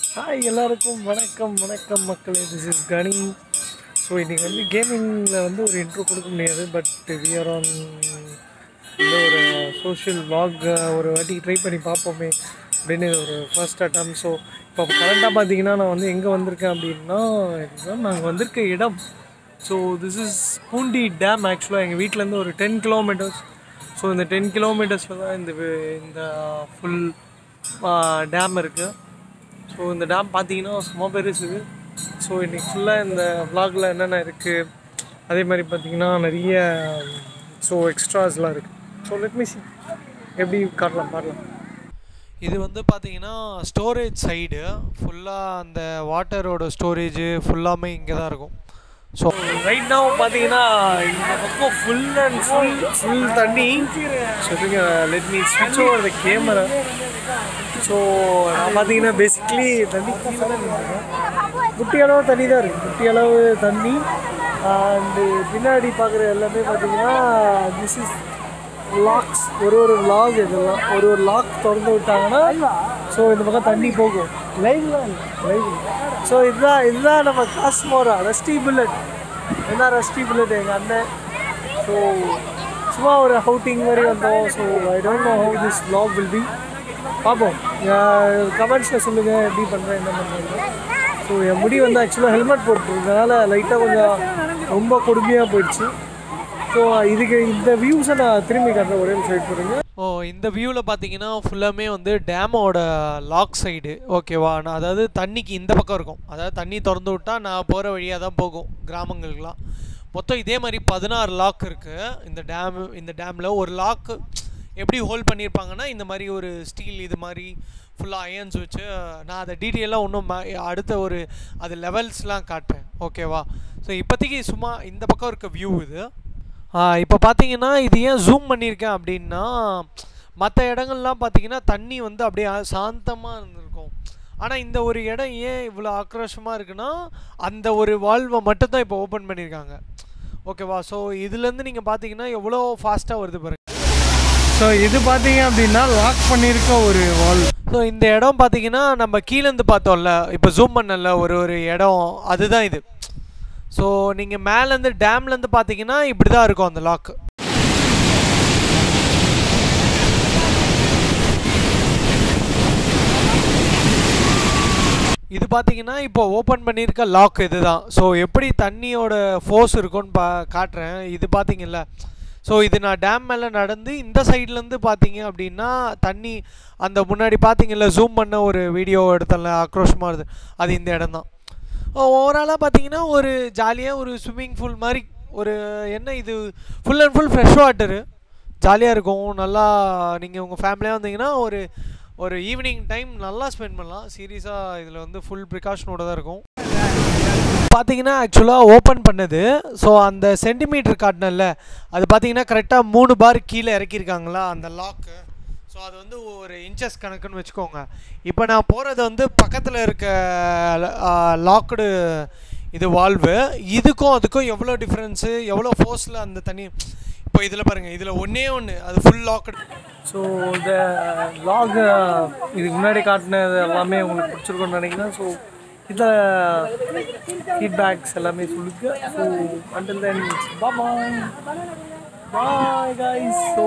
hi எல்லாருக்கும் வணக்கம் வணக்கம் மக்களே திஸ் இஸ் கனி ஸோ இன்றைக்கி வந்து கேமிங்கில் வந்து ஒரு இன்ட்ரோ கொடுக்க முடியாது பட் விஆர் ஆன் இந்த ஒரு சோஷியல் vlog ஒரு வாட்டி ட்ரை பண்ணி பார்ப்போமே அப்படின்னு ஒரு ஃபர்ஸ்ட் அட்டம் ஸோ இப்போ கரண்ட்டாக பார்த்தீங்கன்னா நான் வந்து எங்கே வந்திருக்கேன் அப்படின்னா இதுதான் நாங்கள் வந்திருக்க இடம் so this is Poondi dam ஆக்சுவலாக எங்கள் வீட்டிலேருந்து ஒரு டென் கிலோமீட்டர்ஸ் ஸோ இந்த டென் கிலோமீட்டர்ஸில் தான் இந்த வி- இந்த ஃபுல் டேம் இருக்குது ஸோ இந்த டேம் பார்த்தீங்கன்னா சும்மா பெருசு ஸோ இன்றைக்கி ஃபுல்லாக இந்த vlogல என்னென்ன இருக்குது அதே மாதிரி பார்த்தீங்கன்னா நிறைய ஸோ எக்ஸ்ட்ராஸ்லாம் இருக்குது ஸோ லெட் மீ சி எப்படி காட்டலாம் பாடலாம் இது வந்து பார்த்தீங்கன்னா ஸ்டோரேஜ் சைடு ஃபுல்லாக அந்த வாட்டரோட ஸ்டோரேஜ் ஃபுல்லாமே இங்கே தான் இருக்கும் ஸோ ரைட் now பார்த்தீங்கன்னா இந்த பக்கம் ஃபுல் அண்ட் ஃபுல் ஃபுல் தண்ணி ஸோ லெட் மீ ஸ்விட்ச் ஓவர் த கேமரா ஸோ நான் பார்த்தீங்கன்னா பேசிக்லி தண்ணி கீழே தான் நின்றுருக்கேன் குட்டி அளவு தண்ணி தான் இருக்குது குட்டி அளவு தண்ணி அண்டு பின்னாடி பார்க்குற எல்லாமே பார்த்தீங்கன்னா திஸ் இஸ் லாக்ஸ் ஒரு ஒரு லாக் இதெல்லாம் ஒரு ஒரு லாக் திறந்து விட்டாங்கன்னா ஸோ இந்த பக்கம் தண்ணி போகும் லைவ்லாம் லைவ் ஸோ இதுதான் இதுதான் நம்ம காஸ்மோரா ரஸ்டி புல்லட் என்ன ரஸ்டி புல்லட் எங்கள் அண்ணன் ஸோ சும்மா ஒரு அவுட்டிங் மாதிரி வந்தோம் so I don't know how this vlog will be பார்ப்போம் கமெண்ட்ஸில் சொல்லுங்கள் எப்படி பண்ணுறேன் என்ன பண்ணுறேன் ஸோ என் முடி வந்து ஆக்சுவலாக ஹெல்மெட் போட்டுருக்கனால லைட்டாக கொஞ்சம் ரொம்ப கொடுமையாக போயிடுச்சு ஸோ இதுக்கு இந்த வியூஸை நான் திரும்பி காட்டுறேன் ஒரே நிமிஷம் வெயிட் பண்ணுங்க ஓ இந்த வியூவில் பார்த்தீங்கன்னா ஃபுல்லாமே வந்து டேமோட லாக் சைடு ஓகேவா நான் அதாவது தண்ணிக்கு இந்த பக்கம் இருக்கும் அதாவது தண்ணி திறந்து விட்டா நான் போகிற வழியாக தான் போகும் கிராமங்களுக்குலாம் மொத்தம் இதே மாதிரி பதினாறு லாக் இருக்குது இந்த டேம் இந்த டேமில் ஒரு லாக் எப்படி ஹோல்ட் பண்ணியிருப்பாங்கன்னா இந்த மாதிரி ஒரு ஸ்டீல் இது மாதிரி ஃபுல்லாக அயன்ஸ் வச்சு நான் அதை டீட்டெயிலாக இன்னும் அடுத்த ஒரு அது லெவல்ஸ்லாம் காட்டுறேன் ஓகேவா ஸோ இப்போதைக்கு சும்மா இந்த பக்கம் இருக்க வியூ இது இப்போ பார்த்தீங்கன்னா இது ஏன் ஜூம் பண்ணியிருக்கேன் அப்படின்னா மற்ற இடங்கள்லாம் பார்த்தீங்கன்னா தண்ணி வந்து அப்படியே சாந்தமாக இருந்திருக்கும் ஆனால் இந்த ஒரு இடம் ஏன் இவ்வளோ ஆக்ரோஷமாக இருக்குன்னா அந்த ஒரு வால்வை மட்டும்தான் இப்போ ஓப்பன் பண்ணியிருக்காங்க ஓகேவா ஸோ இதுலேருந்து நீங்கள் பார்த்தீங்கன்னா எவ்வளோ ஃபாஸ்ட்டாக வருது பாருங்க ஸோ இது பார்த்தீங்க அப்படின்னா லாக் பண்ணியிருக்க ஒரு வால் ஸோ இந்த இடம் பார்த்தீங்கன்னா நம்ம கீழேருந்து பார்த்தோம்ல இப்போ ஜூம் பண்ணல ஒரு ஒரு இடம் அதுதான் இது ஸோ நீங்கள் மேலேருந்து டேம்லேருந்து பார்த்தீங்கன்னா இப்படி தான் இருக்கும் அந்த லாக் இது பார்த்தீங்கன்னா இப்போ ஓப்பன் பண்ணியிருக்க லாக் இதுதான் ஸோ எப்படி தண்ணியோட ஃபோர்ஸ் இருக்கும்னு பா காட்டுறேன் இது பார்த்தீங்கல்ல ஸோ இது நான் டேம் மேலே நடந்து இந்த சைட்லேருந்து பார்த்தீங்க அப்படின்னா தண்ணி அந்த முன்னாடி பார்த்தீங்கல்ல ஜூம் பண்ண ஒரு வீடியோ எடுத்தல ஆக்ரோஷமாக இருது அது இந்த இடம் தான் ஓவராலாக பார்த்தீங்கன்னா ஒரு ஜாலியாக ஒரு ஸ்விம்மிங் பூல் மாதிரி ஒரு என்ன இது full and full fresh water ஜாலியாக இருக்கும் நல்லா நீங்கள் உங்கள் ஃபேமிலியாக வந்தீங்கன்னா ஒரு ஒரு ஈவினிங் டைம் நல்லா ஸ்பெண்ட் பண்ணலாம் சீரியஸாக இதில் வந்து ஃபுல் ப்ரிகாஷனோட தான் இருக்கும் பார்த்தீங்கன்னா ஆக்சுவலாக ஓப்பன் பண்ணது ஸோ அந்த சென்டிமீட்டர் காட்டினல அது பார்த்தீங்கன்னா கரெக்டாக மூணு பார் கீழே இறக்கியிருக்காங்களா அந்த லாக்கு ஸோ அது வந்து ஒரு இன்ச்சஸ் கணக்குன்னு வச்சுக்கோங்க இப்போ நான் போகிறது வந்து பக்கத்தில் இருக்க லாக்டு இது வால்வு இதுக்கும் அதுக்கும் எவ்வளோ டிஃப்ரென்ஸு எவ்வளோ ஃபோர்ஸில் அந்த தண்ணி இப்போ இதில் பாருங்கள் இதில் ஒன்றே ஒன்று அது ஃபுல் லாக்டு ஸோ இந்த லாக் இதுக்கு முன்னாடி காட்டினது எல்லாமே உங்களுக்கு பிடிச்சிருக்கும்னு நினைக்கிறேன் ஸோ இதில் ஃபீட்பேக்ஸ் எல்லாமே சொல்லுங்க so until then bye bye guys so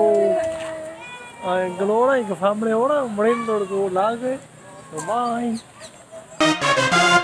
எங்களோட எங்கள் ஃபேமிலியோட முனைந்தோட லாகு பாய்